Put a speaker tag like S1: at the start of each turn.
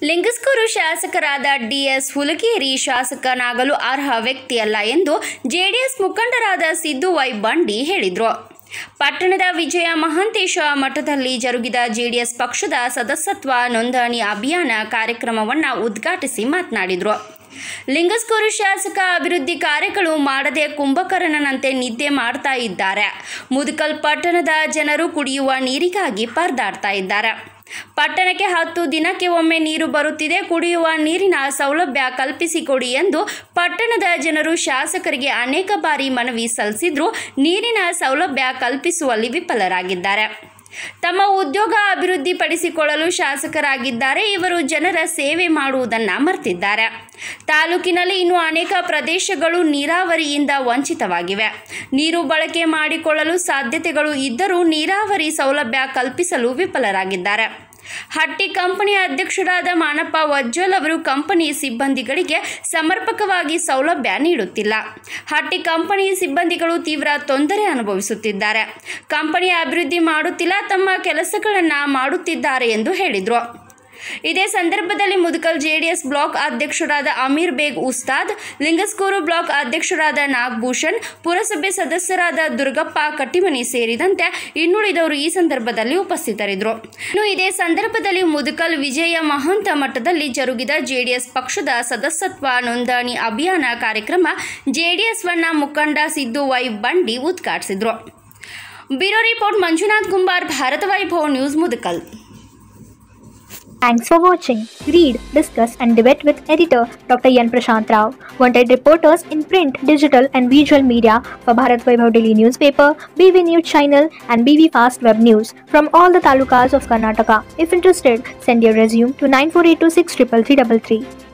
S1: ಲಿಂಗಸ್ಕೂರು ಶಾಸಕರಾದ ಡಿಎಸ್ ಹುಲಗೇರಿ ಶಾಸಕನಾಗಲು ಅರ್ಹ ವ್ಯಕ್ತಿಯಲ್ಲ ಎಂದು ಜೆಡಿಎಸ್ ಮುಖಂಡರಾದ ಸಿದ್ದು ವೈ ಬಂಡಿ ಹೇಳಿದರು ಪಟ್ಟಣದ ವಿಜಯ ಮಹಾಂತೇಶ ಮಠದಲ್ಲಿ ಜರುಗಿದ ಜೆಡಿಎಸ್ ಪಕ್ಷದ ಸದಸ್ಯತ್ವ ನೋಂದಣಿ ಅಭಿಯಾನ ಕಾರ್ಯಕ್ರಮವನ್ನು ಉದ್ಘಾಟಿಸಿ ಮಾತನಾಡಿದರು ಲಿಂಗಸ್ಕೂರು ಶಾಸಕ ಅಭಿವೃದ್ಧಿ ಕಾರ್ಯಗಳು ಮಾಡದೆ ಕುಂಭಕರ್ಣನಂತೆ ನಿದ್ದೆ ಮಾಡ್ತಾ ಇದ್ದಾರೆ ಮುದುಕಲ್ ಪಟ್ಟಣದ ಜನರು ಕುಡಿಯುವ ನೀರಿಗಾಗಿ ಪರದಾಡ್ತಾ ಇದ್ದಾರೆ ಪಟ್ಟಣಕ್ಕೆ ಹತ್ತು ದಿನಕ್ಕೆ ಒಮ್ಮೆ ನೀರು ಬರುತ್ತಿದೆ ಕುಡಿಯುವ ನೀರಿನ ಸೌಲಭ್ಯ ಕಲ್ಪಿಸಿಕೊಡಿ ಎಂದು ಪಟ್ಟಣದ ಜನರು ಶಾಸಕರಿಗೆ ಅನೇಕ ಬಾರಿ ಮನವಿ ಸಲ್ಲಿಸಿದ್ರೂ ನೀರಿನ ಸೌಲಭ್ಯ ಕಲ್ಪಿಸುವಲ್ಲಿ ವಿಫಲರಾಗಿದ್ದಾರೆ ತಮ್ಮ ಉದ್ಯೋಗ ಅಭಿವೃದ್ಧಿಪಡಿಸಿಕೊಳ್ಳಲು ಶಾಸಕರಾಗಿದ್ದಾರೆ ಇವರು ಜನರ ಸೇವೆ ಮಾಡುವುದನ್ನು ಮರ್ತಿದ್ದಾರೆ ತಾಲೂಕಿನಲ್ಲಿ ಇನ್ನೂ ಅನೇಕ ಪ್ರದೇಶಗಳು ನೀರಾವರಿಯಿಂದ ವಂಚಿತವಾಗಿವೆ ನೀರು ಬಳಕೆ ಮಾಡಿಕೊಳ್ಳಲು ಸಾಧ್ಯತೆಗಳು ಇದ್ದರೂ ನೀರಾವರಿ ಸೌಲಭ್ಯ ಕಲ್ಪಿಸಲು ವಿಫಲರಾಗಿದ್ದಾರೆ ಹಟ್ಟಿ ಕಂಪನಿಯ ಅಧ್ಯಕ್ಷರಾದ ಮಾನಪ್ಪ ವಜ್ಜಲ್ ಅವರು ಕಂಪನಿ ಸಿಬ್ಬಂದಿಗಳಿಗೆ ಸಮರ್ಪಕವಾಗಿ ಸೌಲಭ್ಯ ನೀಡುತ್ತಿಲ್ಲ ಹಟ್ಟಿ ಕಂಪನಿ ಸಿಬ್ಬಂದಿಗಳು ತೀವ್ರ ತೊಂದರೆ ಅನುಭವಿಸುತ್ತಿದ್ದಾರೆ ಕಂಪನಿಯ ಅಭಿವೃದ್ಧಿ ಮಾಡುತ್ತಿಲ್ಲ ತಮ್ಮ ಕೆಲಸಗಳನ್ನು ಮಾಡುತ್ತಿದ್ದಾರೆ ಎಂದು ಹೇಳಿದರು ಇದೇ ಸಂದರ್ಭದಲ್ಲಿ ಮುದುಕಲ್ ಜೆಡಿಎಸ್ ಬ್ಲಾಕ್ ಅಧ್ಯಕ್ಷರಾದ ಅಮೀರ್ ಬೇಗ್ ಉಸ್ತಾದ್ ಲಿಂಗಸ್ಕೂರು ಬ್ಲಾಕ್ ಅಧ್ಯಕ್ಷರಾದ ನಾಗಭೂಷಣ್ ಪುರಸಭೆ ಸದಸ್ಯರಾದ ದುರ್ಗಪ್ಪ ಕಟ್ಟಿಮನಿ ಸೇರಿದಂತೆ ಇನ್ನುಳಿದವರು ಈ ಸಂದರ್ಭದಲ್ಲಿ ಉಪಸ್ಥಿತರಿದ್ದರು ಇನ್ನು ಇದೇ ಸಂದರ್ಭದಲ್ಲಿ ಮುದುಕಲ್ ವಿಜಯ ಮಹಂತ ಮಠದಲ್ಲಿ ಜರುಗಿದ ಜೆಡಿಎಸ್ ಪಕ್ಷದ ಸದಸ್ಯತ್ವ ನೋಂದಣಿ ಅಭಿಯಾನ ಕಾರ್ಯಕ್ರಮ ಜೆಡಿಎಸ್ ವನ್ನ ಮುಖಂಡ ಸಿದ್ದು ವೈ ಬಂಡಿ ಉದ್ಘಾಟಿಸಿದರು bureau report Manjunath Kumbar Bharata Vaibhav news Mudgal
S2: Thanks for watching. Read, discuss, and debate with editor Dr. Yan Prashant Rao. Wanted reporters in print, digital, and visual media for Bharat Vaibhav Daily newspaper, BV News channel, and BV Fast Web News from all the talukas of Karnataka. If interested, send your resume to 9482633333.